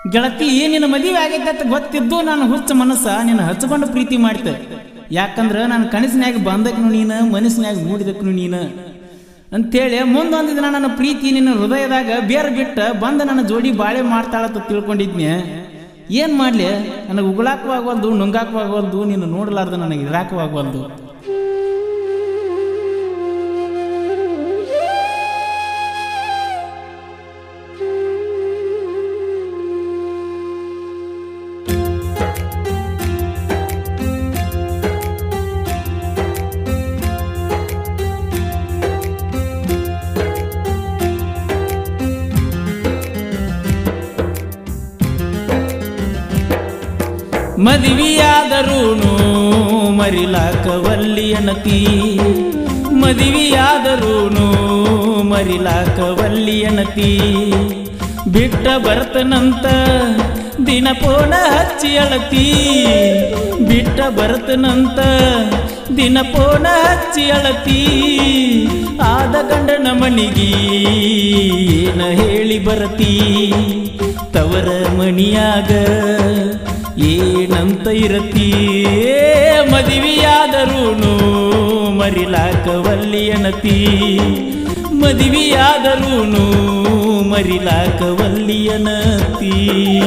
ಗೆಳತಿ ನಿನ್ನ ಮದುವೆ ಆಗೈತೆ ಅಂತ ಗೊತ್ತಿದ್ದು ನಾನು ಹುಚ್ಚ ಮನಸ್ಸ ನಿನ್ನ ಹಚ್ಕೊಂಡು ಪ್ರೀತಿ ಮಾಡ್ತೆ ಯಾಕಂದ್ರೆ ನಾನು ಕನಸಿನ್ಯಾಗ ಬಂದಕ್ನು ನೀನು ಮನಸ್ಸಿನ್ಯಾಗ ಮೂಡಿದಕ್ನು ನೀನು ಅಂತೇಳಿ ಮುಂದೊಂದು ದಿನ ನನ್ನ ಪ್ರೀತಿ ನಿನ್ನ ಹೃದಯದಾಗ ಬೇರೆ ಬಿಟ್ಟ ಬಂದ ನನ್ನ ಜೋಡಿ ಬಾಳೆ ಮಾಡ್ತಾಳಂತ ತಿಳ್ಕೊಂಡಿದ್ನೆ ಏನು ಮಾಡಲಿ ನನಗೆ ಉಗುಳಾಕು ಆಗವಲ್ದು ನುಂಗಾಕು ಆಗವಲ್ದು ನೀನು ನೋಡಲಾರ್ದು ನನಗೆ ಇರಾಕು ಆಗವಲ್ದು ಮದಿವಿಯಾದರೂನು ಮರಿಲಾಕವಲ್ಲಿಯನತಿ ಮದಿವಿಯಾದರೂನು ಮರಿಲಾಕವಲ್ಲಿಯನತಿ ಬಿಟ್ಟ ಬರ್ತನಂತ ದಿನ ಪೋಣ ಹಚ್ಚಿ ಅಳತಿ ಬಿಟ್ಟ ಬರ್ತನಂತ ದಿನ ಪೋಣ ಹಚ್ಚಿ ಅಳತಿ ಆದ ಗಂಡನ ಮನಿಗಿ ಏನ ಹೇಳಿ ಬರತಿ ತವರ ಮಣಿಯಾಗ ಏನಂತ ಇರತಿ ಮದಿವಿಯಾದರೂನು ಮರಿಲಾಕವಲ್ಲಿಯನತಿ ಮದಿವಿಯಾದರೂನು ಮರಿಲಾಕವಲ್ಲಿಯನತಿ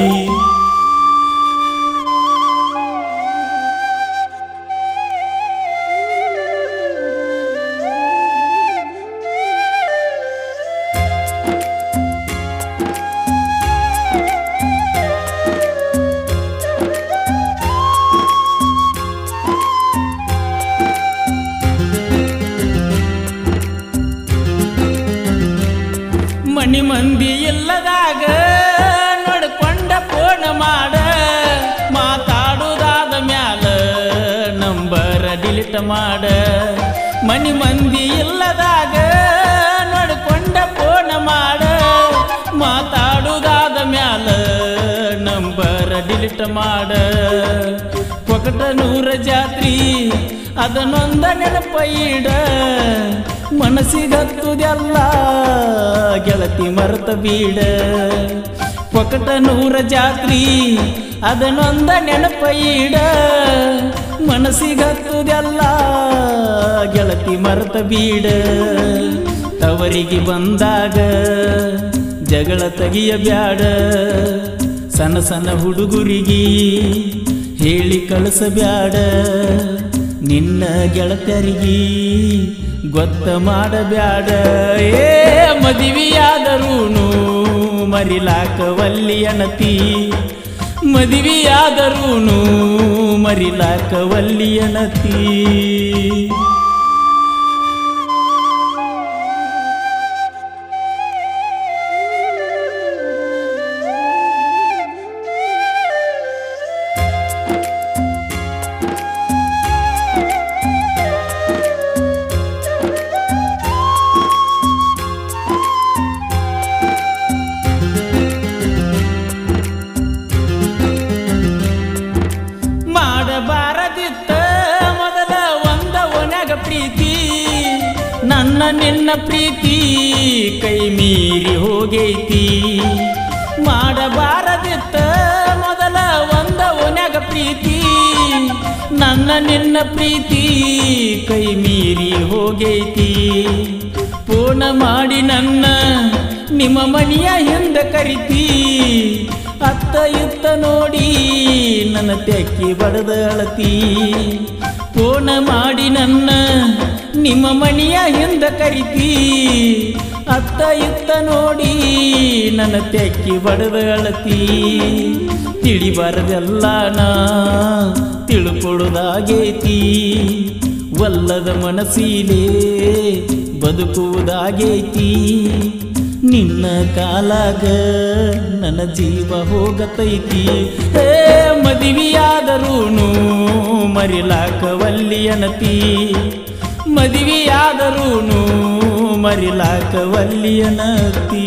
ಮಣಿ ಮಂದಿ ಇಲ್ಲದಾಗ ನೋಡ್ಕೊಂಡ ಫೋನ್ ಮಾಡ ಮಾತಾಡುದಾದ ಮ್ಯಾಲ ನಂಬರ ಡಿಲೀಟ್ ಮಾಡ ಮಣಿ ಮಂದಿ ಇಲ್ಲದಾಗ ನೋಡ್ಕೊಂಡ ಫೋನ್ ಮಾಡ ಮಾತಾಡುದಾದ ಮ್ಯಾಲ ನಂಬರ ಡಿಲೀಟ್ ಮಾಡ ಪೊಕಟ ನೂರ ಜಾತ್ರಿ ಅದನ್ನೊಂದ ನೆನಪ ಇಡ ಮನಸ್ಸಿಗತ್ತುದೆಲ್ಲ ಗೆಳತಿ ಮರೆತ ಬೀಡ ಪೊಕಟ ನೂರ ಜಾತ್ರಿ ಅದನ್ನೊಂದ ನೆನಪ ಇಡ ಮನಸ್ಸಿಗತ್ತುದೆಲ್ಲ ಗೆಳತಿ ಮರೆತ ಬೀಡ ತವರಿಗೆ ಬಂದಾಗ ಜಗಳ ತೆಗಿಯ ಬ್ಯಾಡ ಸಣ್ಣ ಸಣ್ಣ ಹುಡುಗುರಿಗೆ ಹೇಳಿ ಕಳಿಸಬ್ಯಾಡ ನಿನ್ನ ಗೆಳತರಿಗೆ ಗೊತ್ತ ಮಾಡಬ್ಯಾಡ ಏ ಮದಿವಿಯಾದರೂನು ಮರಿಲಾಕವಲ್ಲಿಯನತಿ ಮದಿವಿಯಾದರೂನು ಮರಿಲಾಕವಲ್ಲಿಯನತಿ ಮಾಡಬಾರದಿತ್ತ ಮೊದಲ ಒಂದ ಒಣಗ ಪ್ರೀತಿ ನನ್ನ ನಿನ್ನ ಪ್ರೀತಿ ಕೈ ಮೀರಿ ಹೋಗೈತಿ ಮಾಡಬಾರದಿತ್ತ ಮೊದಲ ಒಂದ ಒಣಗ ಪ್ರೀತಿ ನನ್ನ ನಿನ್ನ ಪ್ರೀತಿ ಕೈ ಮೀರಿ ಹೋಗೈತಿ ಪೂರ್ಣ ಮಾಡಿ ನನ್ನ ನಿಮ್ಮ ಮನೆಯ ಹಿಂದೆ ಕರಿತಿ ಅತ್ತ ಇತ್ತ ನೋಡಿ ನನ್ನ ತೆಕ್ಕಿ ಬಡದ ಅಳತಿ ಪೂರ್ಣ ಮಾಡಿ ನನ್ನ ನಿಮ್ಮ ಮನೆಯ ಹಿಂದೆ ಕರಿತಿ ಅತ್ತ ಇತ್ತ ನೋಡಿ ನನ್ನ ತೆಕ್ಕಿ ಬಡದ ಅಳತಿ ತಿಳಿಬಾರದೆಲ್ಲ ನಾ ತಿಳ್ಕೊಡುದಾಗೈತಿ ಒಲ್ಲದ ಮನಸ್ಸಿಲೇ ಬದುಕುವುದಾಗೈತಿ ನಿನ್ನ ಕಾಲಾಗ ನನ್ನ ಜೀವ ಹೋಗತೈತಿ ಹೇ ಮದಿವಿಯಾದರೂನು ಮರಿಲಾಕವಲ್ಲಿಯನತಿ ಮದಿವಿಯಾದರೂನು ಮರಿಲಾಕವಲ್ಲಿಯನತಿ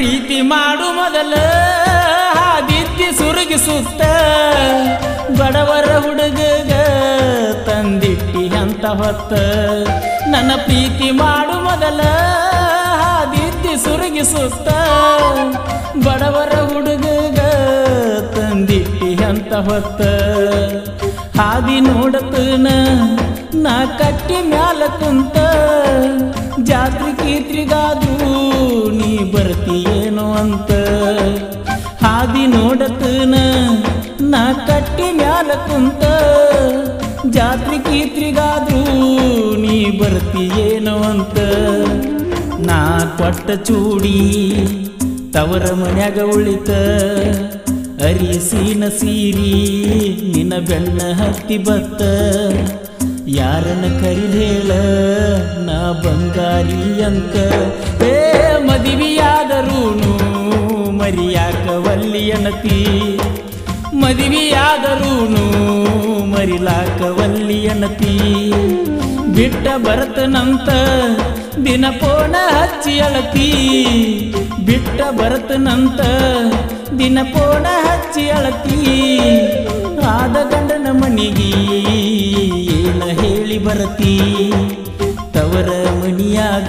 ಪ್ರೀತಿ ಮಾಡು ಮೊದಲ ಹಾದಿತ್ತಿ ಸುರುಗಿ ಸುತ್ತ ಬಡವರ ಹುಡುಗಗ ತಂದಿಟ್ಟಿ ಅಂತ ಹೊತ್ತ ನನ್ನ ಪ್ರೀತಿ ಮಾಡು ಮೊದಲ ಹಾದಿತ್ತಿ ಸುರುಗಿ ಸುತ್ತ ಬಡವರ ಹುಡುಗಗ ತಂದಿಟ್ಟಿ ಅಂತ ಹೊತ್ತ ಹಾದಿ ನೋಡತನ ನಾ ಕಟ್ಟಿ ಮ್ಯಾಲ ಕುಂತ ಜಾತ್ರೆ ಕೀತ್ರಿಗಾದ್ರೂ ನೀ ಬರ್ತೀಯೇನೋ ಅಂತ ಹಾದಿ ನೋಡತನ ನಾ ಕಟ್ಟಿ ಮ್ಯಾಲ ಕುಂತ ಜಾತ್ರೆ ಕೀತ್ರಿಗಾದ್ರೂ ನೀ ಬರ್ತೀಯೇನೋ ಅಂತ ನಾ ಕೊಟ್ಟ ಚೂಡಿ ತವರ ಮನ್ಯಾಗ ಉಳಿತ ಅರಿಸಿನ ಸೀರಿ ನಿನ್ನ ಬೆನ್ನ ಹತ್ತಿ ಬತ್ತ ಯಾರನ್ನ ಕರಿಲ್ ಹೇಳ ನಾ ಬಂಗಾರಿ ಅಂತ ಏ ಮದಿವಿಯಾದರೂನು ಮರಿಯಾಕ ವಲ್ಲಿಯನತಿ ಮದಿವಿಯಾದರೂನು ಮರಿಲಾಕ ವಲ್ಲಿಯನತಿ ಬಿಟ್ಟ ಬರತನಂತ ದಿನ ಪೋಣ ಹಚ್ಚಿ ಅಳತಿ ಬಿಟ್ಟ ಬರತನಂತ ದಿನ ಪೋಣ ಹಚ್ಚಿ ಅಳತಿ ಆದ ಗಂಡನ ಮನಿಗೆ ಏನ ಹೇಳಿ ಬರತಿ ತವರ ಮನಿಯಾಗ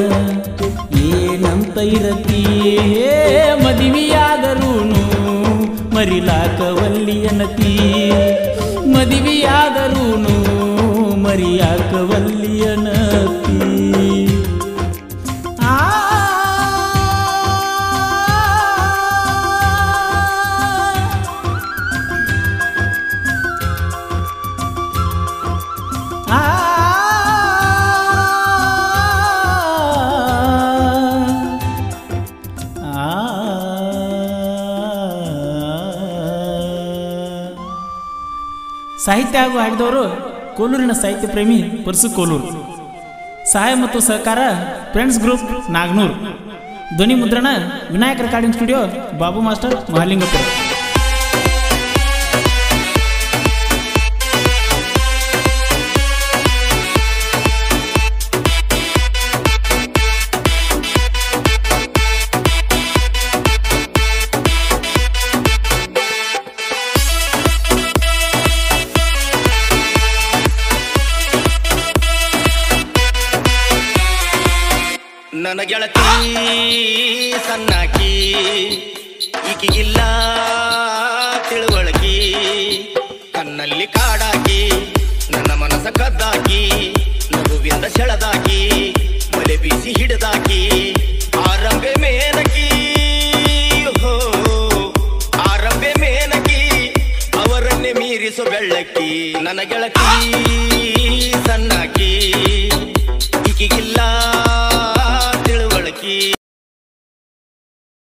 ಏನಂತ ಇರತಿ ಏ ಮದಿವಿಯಾದರೂನು ಮರಿಲಾಕ ವಲ್ಲಿಯನತಿ ಮದಿವಿಯಾದರೂನು ಮರಿಯಾಕ ವಲ್ಲಿಯನತಿ ಆ ಆ ಸಾಹಿತ್ಯ ಹಾಗೂ ಹಾಡಿದವರು ಕೋಲೂರಿನ ಸಾಹಿತ್ಯ ಪ್ರೇಮಿ ಪರ್ಸು ಕೋಲೂರು ಸಹಾಯ ಮತ್ತು ಸಹಕಾರ ಫ್ರೆಂಡ್ಸ್ ಗ್ರೂಪ್ ನಾಗ್ನೂರ್ ಧ್ವನಿ ಮುದ್ರಣ Vinayaka recording studio Babu master Mahalingapura ನನ್ನ ಗೆಳತಿ ಸಣ್ಣಾಕಿ ಈಕಿಗಿಲ್ಲ ತಿಳುವಳಕಿ ಕಣ್ಣಲ್ಲಿ ಕಾಡಾಕಿ ನನ್ನ ಮನಸ್ಸ ಕದ್ದಾಕಿ ನಗುವಿಂದ ಸೆಳೆದಾಕಿ ಬಲೆ ಬೀಸಿ ಹಿಡಿದಾಕಿ ಆರಂಭೆ ಮೇನಕಿ ಹೋ ಆರಂಭೆ ಮೇನಕಿ ಅವರನ್ನೇ ಮೀರಿಸೋ ಬೆಳ್ಳಕ್ಕಿ ನನ್ನ ಗೆಳತಿ